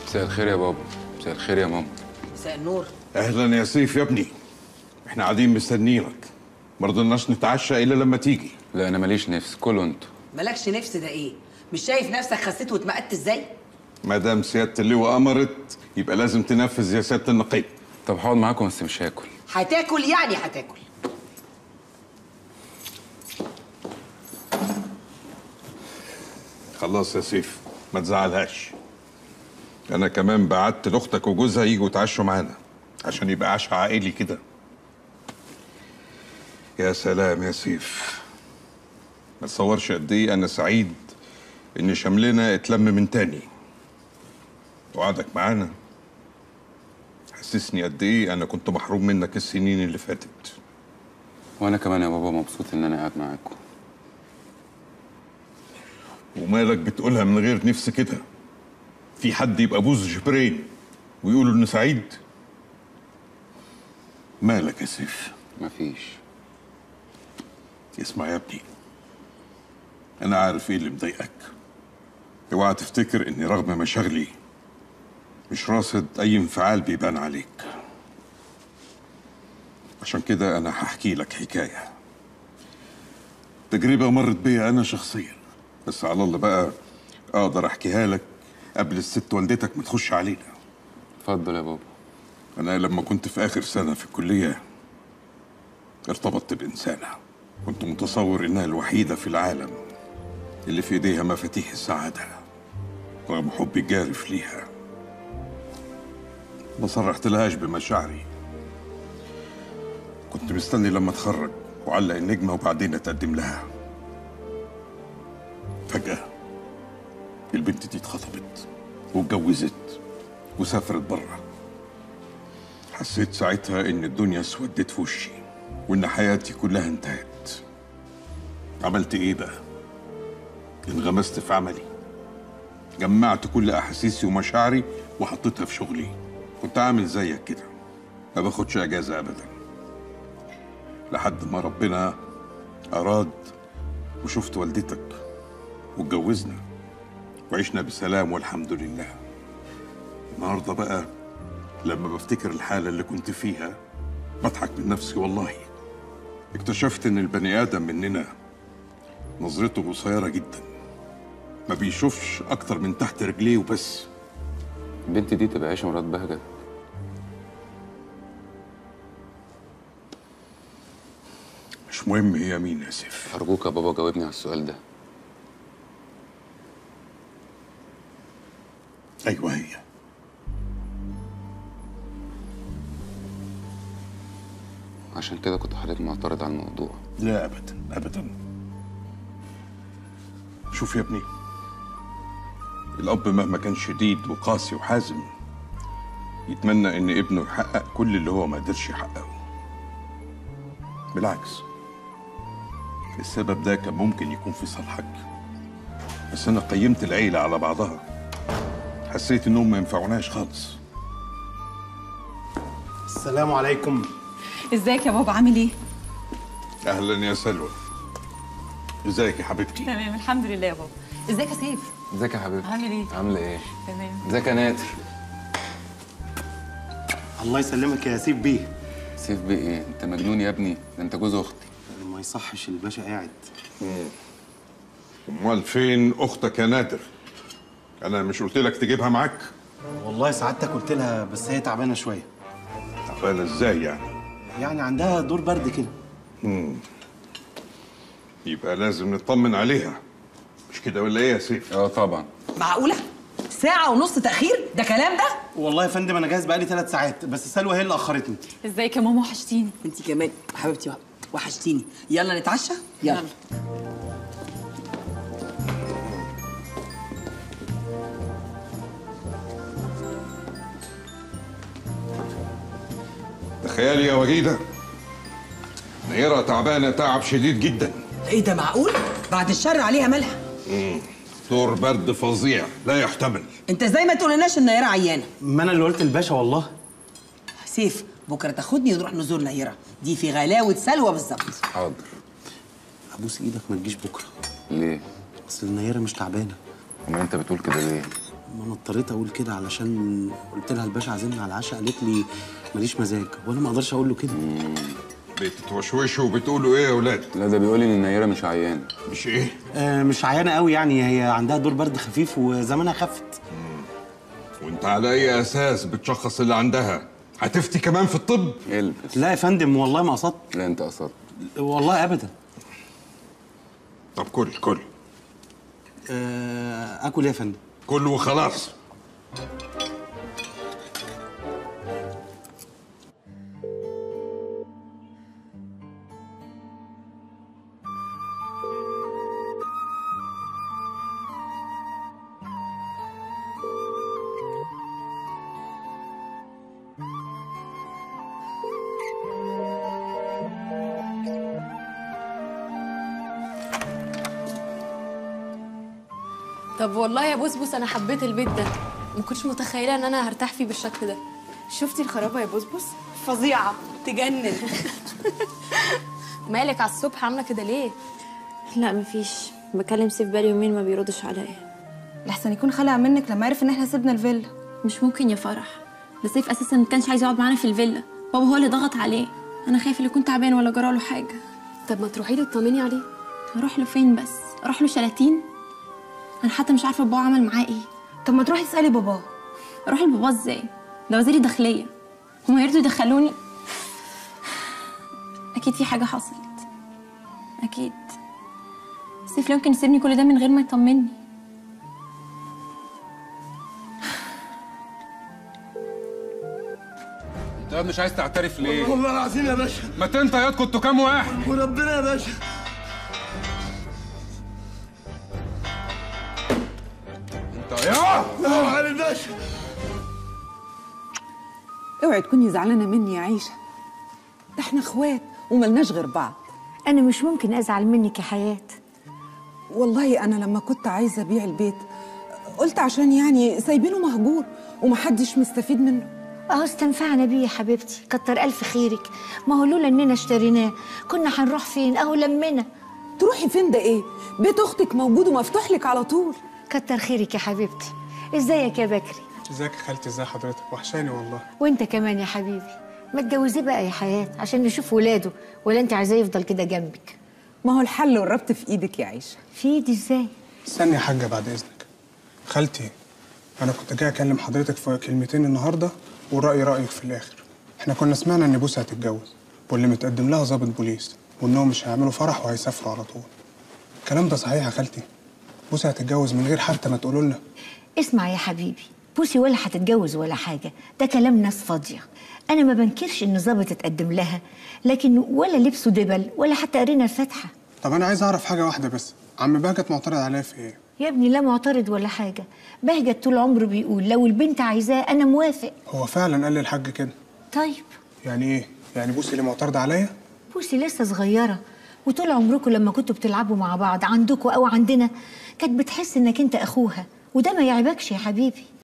مساء الخير يا بابا مساء الخير يا ماما مساء النور اهلا يا سيف يا ابني احنا قاعدين مستنيينك ما رضيناش نتعشى الا لما تيجي لا انا ماليش نفس كلوا انتوا مالكش نفس ده ايه مش شايف نفسك خسيت واتمقت ازاي ما دام سياده اللواء امرت يبقى لازم تنفذ يا سياده النقيب طب هقعد معاكم بس مش هاكل هتاكل يعني هتاكل خلاص يا سيف ما تزعلهاش انا كمان بعت لاختك وجوزها يجوا يتعشوا معانا عشان يبقى عشاء عائلي كده يا سلام يا سيف ما تصورش قد ايه انا سعيد ان شملنا اتلم من تاني وقعدك معانا حسسني قد ايه انا كنت محروم منك السنين اللي فاتت وانا كمان يا بابا مبسوط ان انا قاعد معاكم ومالك بتقولها من غير نفس كده في حد يبقى بوز جبرين ويقولوا انه سعيد مالك يا سيف مفيش اسمع يا ابني انا عارف ايه اللي مضايقك اوعى تفتكر اني رغم مشاغلي مش راصد اي انفعال بيبان عليك عشان كده انا هحكي لك حكايه تجربه مرت بيا انا شخصيا بس على الله بقى اقدر احكيها لك قبل الست والدتك ما تخش علينا اتفضل يا بابا أنا لما كنت في آخر سنة في الكلية ارتبطت بإنسانة كنت متصور إنها الوحيدة في العالم اللي في إيديها مفاتيح السعادة رغم حبي الجارف ليها ما صرحت لهاش بمشاعري كنت مستني لما اتخرج وعلق النجمة وبعدين أتقدم لها فجأة البنت دي اتخطبت واتجوزت وسافرت بره حسيت ساعتها ان الدنيا اسودت في وشي وان حياتي كلها انتهت عملت ايه بقى انغمست في عملي جمعت كل احاسيسي ومشاعري وحطيتها في شغلي كنت عامل زيك كده ما باخدش اجازه ابدا لحد ما ربنا اراد وشفت والدتك واتجوزنا وعشنا بسلام والحمد لله النهارده بقى لما بفتكر الحالة اللي كنت فيها بضحك من نفسي والله اكتشفت ان البني ادم مننا نظرته قصيرة جدا ما بيشوفش اكتر من تحت رجليه وبس البنت دي تبقى عيشه مرات بهجت مش مهم هي مين يا سيف ارجوك يا بابا جاوبني على السؤال ده ايوه هي عشان كده كنت حضرتك معترض على الموضوع لا ابدا ابدا شوف يا ابني الاب مهما كان شديد وقاسي وحازم يتمنى ان ابنه يحقق كل اللي هو ما قدرش يحققه بالعكس السبب ده كان ممكن يكون في صالحك بس انا قيمت العيله على بعضها حسيت انهم ما ينفعوناش خالص السلام عليكم ازيك يا بابا عامل ايه؟ اهلا يا سلوى ازيك يا حبيبتي تمام الحمد لله يا بابا ازيك يا سيف؟ ازيك يا حبيبتي عامل ايه؟ عامله ايه تمام ازيك يا ناتر الله يسلمك يا سيف بيه سيف بيه ايه انت مجنون يا ابني ده انت جوز اختي ما يصحش الباشا قاعد امال فين اختك يا نادر انا مش قلت لك تجيبها معاك والله سعادتك قلت لها بس هي تعبانه شويه تعبانه ازاي يعني يعني عندها دور برد كده يبقى لازم نطمن عليها مش كده ولا ايه يا سيف اه طبعا معقولة؟ ساعة ونص تأخير؟ ده كلام ده؟ والله يا فندم انا جاهز بقالي ثلاث ساعات بس سلوى هي اللي اخرتني ازيك يا ماما وحشتيني انت كمان حبيبتي وحشتيني يلا نتعشى؟ يلا تخيلي يا وجيده نيرة تعبانه تعب شديد جدا ايه ده معقول؟ بعد الشر عليها مالها؟ دور برد فظيع لا يحتمل انت ازاي ما تقولناش ان نيرة عيانة؟ ما انا اللي قلت الباشا والله سيف بكرة تاخدني ونروح نزور نيرة دي في غلاوة سلوى بالظبط حاضر ابوس ايدك ما تجيش بكره ليه اصل النيره مش تعبانه امال انت بتقول كده ليه ما انا اضطريت اقول كده علشان قلت لها الباشا عازمنا على العشاء قالت لي ماليش مزاج وانا ما اقدرش اقول له كده بتتوشوشوا وبتقولوا ايه يا ولاد لا ده بيقول لي ان النيره مش عيانه مش ايه آه مش عيانه قوي يعني هي عندها دور برد خفيف وزمانها خفت وانت على اي اساس بتشخص اللي عندها هتفتي كمان في الطب البس لا يا فندم والله ما قصدت لا انت قصدت والله ابدا طب كل كل آه اكل ايه يا فندم كل وخلاص طب والله يا بسبس انا حبيت البيت ده ما كنتش متخيله ان انا هرتاح فيه بالشكل ده شفتي الخرابه يا بسبس فظيعه تجنن مالك على الصبح عامله كده ليه لا مفيش بكلم سيف بقالي يومين ما بيردش عليا لحسن يكون خلع منك لما عرف ان احنا سيبنا الفيلا مش ممكن يا فرح ده سيف اساسا ما كانش عايز يقعد معانا في الفيلا بابا هو اللي ضغط عليه انا خايف اللي يكون تعبان ولا جراله حاجه طب ما تروحي له تطمني عليه اروح له فين بس اروح له شلاتين انا حتى مش عارفه بابا عمل معاه ايه طب ما تروحي تسالي باباه اروح لبابا ازاي ده وزير الداخليه هما يرضوا يدخلوني اكيد في حاجه حصلت اكيد سيف لا يمكن يسيبني كل ده من غير ما يطمني انت مش عايز تعترف ليه؟ والله العظيم يا باشا ما انت ياض كنتوا كام واحد؟ وربنا يا باشا انت يا لا علي الباشا اوعي تكوني زعلانه مني يا عيشه ده احنا اخوات وملناش غير بعض أنا مش ممكن أزعل منك يا حياة والله انا لما كنت عايزه ابيع البيت قلت عشان يعني سايبينه مهجور ومحدش مستفيد منه أهو استنفعنا بيه يا حبيبتي كتر ألف خيرك ما هو لولا إننا اشتريناه كنا هنروح فين أهو لمنا تروحي فين ده ايه بيت اختك موجود ومفتوح لك على طول كتر خيرك يا حبيبتي ازيك يا بكري ازيك يا خالتي ازي حضرتك وحشاني والله وانت كمان يا حبيبي ما تجوزيه بقى يا حياة عشان نشوف ولاده ولا انت عايزاه يفضل كده جنبك ما هو الحل والربط في ايدك يا عيشه في ايدي ازاي استني يا حاجه بعد اذنك خالتي انا كنت جاي اكلم حضرتك في كلمتين النهارده والراي رايك في الاخر احنا كنا سمعنا ان بوسه هتتجوز واللي متقدم لها ضابط بوليس وانهم مش هيعملوا فرح وهيسافروا على طول الكلام ده صحيح يا خالتي بوسه هتتجوز من غير حتى ما تقولوا لنا اسمع يا حبيبي بوسي ولا هتتجوز ولا حاجة ده كلام ناس فاضية أنا ما بنكرش إن ظابط اتقدم لها لكن ولا لبسه دبل ولا حتى قرينا الفاتحة طب انا عايز اعرف حاجه واحده بس عم بهجت معترض عليا في ايه يا ابني لا معترض ولا حاجة بهجت طول عمره بيقول لو البنت عايزاه أنا موافق هو فعلا قال للحاج كده طيب يعني ايه يعني بوسي اللي معترضه عليا بوسي لسه صغيرة وطول عمركم لما كنتوا بتلعبوا مع بعض عندكم أو عندنا كانت بتحس إنك أنت أخوها وده ما يعيبكش يا حبيبي